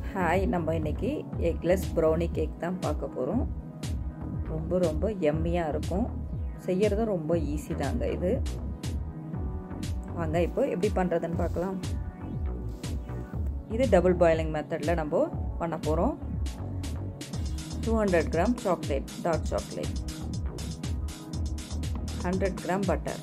hi நம்ம இன்றைக்கி eggless brownie cake தான் பார்க்க போகிறோம் ரொம்ப ரொம்ப எம்மியாக இருக்கும் செய்கிறதும் ரொம்ப ஈஸி தாங்க இது வாங்க இப்போ எப்படி பண்ணுறதுன்னு பார்க்கலாம் இது டபுள் பாயிலிங் மெத்தடில் நம்ம பண்ண போகிறோம் two hundred gram chocolate dark chocolate hundred gram butter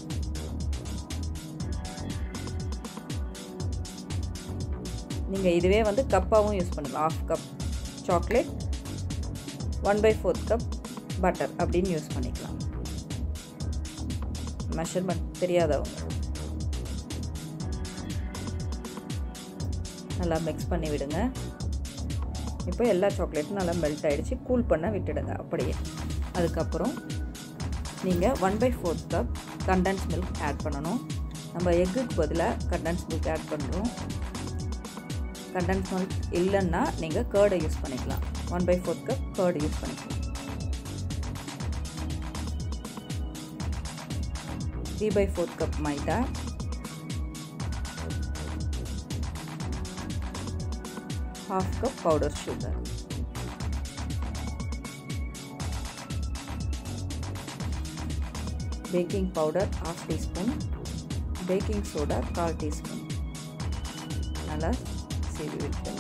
நீங்கள் இதுவே வந்து கப்பாகவும் யூஸ் பண்ணலாம் half cup chocolate one by fourth cup butter அப்படின்னு யூஸ் பண்ணிக்கலாம் மெஷர்மெண்ட் தெரியாதவங்க நல்லா மிக்ஸ் பண்ணி விடுங்க இப்போ எல்லா சாக்லேட்டும் நல்லா மெல்ட் ஆகிடுச்சு கூல் பண்ண விட்டுடுங்க அப்படியே அதுக்கப்புறம் நீங்கள் one by fourth cup condensed milk add பண்ணணும் நம்ம எக்குக்கு பதிலாக கண்டன்ஸ் மில்க் ஆட் பண்ணுறோம் கண்டன்ஸ் மில்க் இல்லைன்னா நீங்கள் கேர்டை யூஸ் பண்ணிக்கலாம் one by fourth cup curd use பண்ணிக்கலாம் three by fourth cup maida half cup powder sugar baking powder half teaspoon baking soda கால் டீஸ்பூன் நல்லா சீவி விட்டுங்க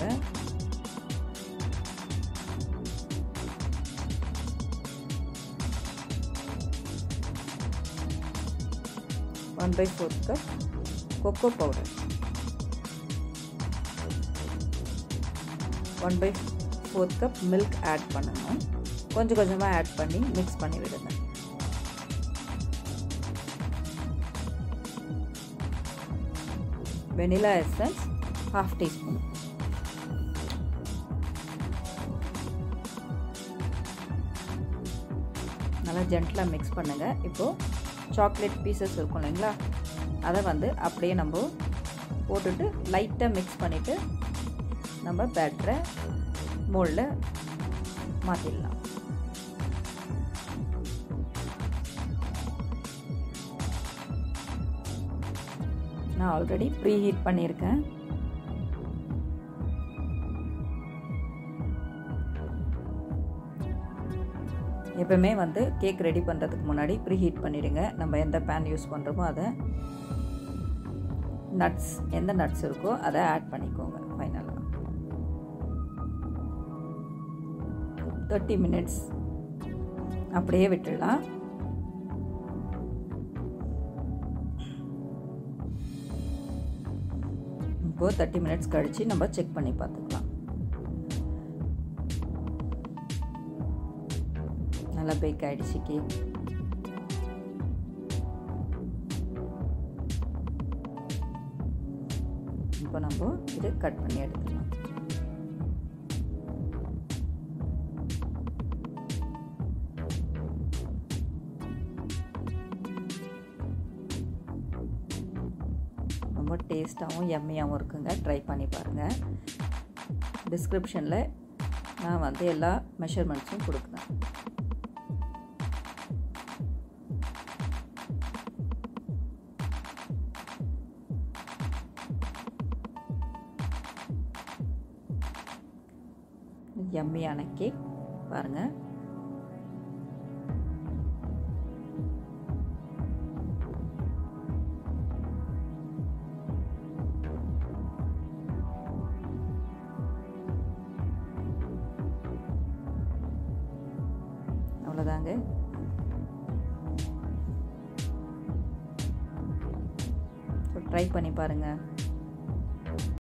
one by fourth cup cocoa powder one by fourth cup milk add பண்ணணும் கொஞ்சம் கொஞ்சமாக add பண்ணி mix பண்ணி விடுங்க வெனிலா எசன்ஸ் ஹாஃப் டீஸ்பூன் நல்லா ஜென்டலாக மிக்ஸ் பண்ணுங்கள் இப்போது சாக்லேட் பீசஸ் இருக்கும் இல்லைங்களா அதை வந்து அப்படியே நம்ம போட்டுட்டு லைட்டாக மிக்ஸ் பண்ணிவிட்டு நம்ம பேட்டரை மோல்டில் மாற்றிடலாம் நான் ஆல்ரெடி ப்ரீ ஹீட் பண்ணியிருக்கேன் எப்பவுமே வந்து கேக் ரெடி பண்ணுறதுக்கு முன்னாடி ப்ரீ ஹீட் பண்ணிவிடுங்க நம்ம எந்த பேன் யூஸ் பண்ணுறோமோ அதை நட்ஸ் எந்த நட்ஸ் இருக்கோ அதை ஆட் பண்ணிக்கோங்க ஃபைனலாக தேர்ட்டி மினிட்ஸ் அப்படியே விட்டுடலாம் இப்போது தேர்ட்டி மினிட்ஸ் கழித்து நம்ம செக் பண்ணி பார்த்துக்கலாம் நல்லா பேக் ஆகிடுச்சு கேக் இப்போ நம்ம இது கட் பண்ணி எடுத்துக்கலாம் ரொம்ப டேஸ்ட்டாகவும் எம்மியாகவும் இருக்குங்க ட்ரை பண்ணி பாருங்கள் டிஸ்கிரிப்ஷனில் நான் வந்து எல்லா மெஷர்மெண்ட்ஸும் கொடுக்குறேன் எம்மியான கேக் பாருங்கள் அவ்வளோதாங்க ஸோ ட்ரை பண்ணி பாருங்கள்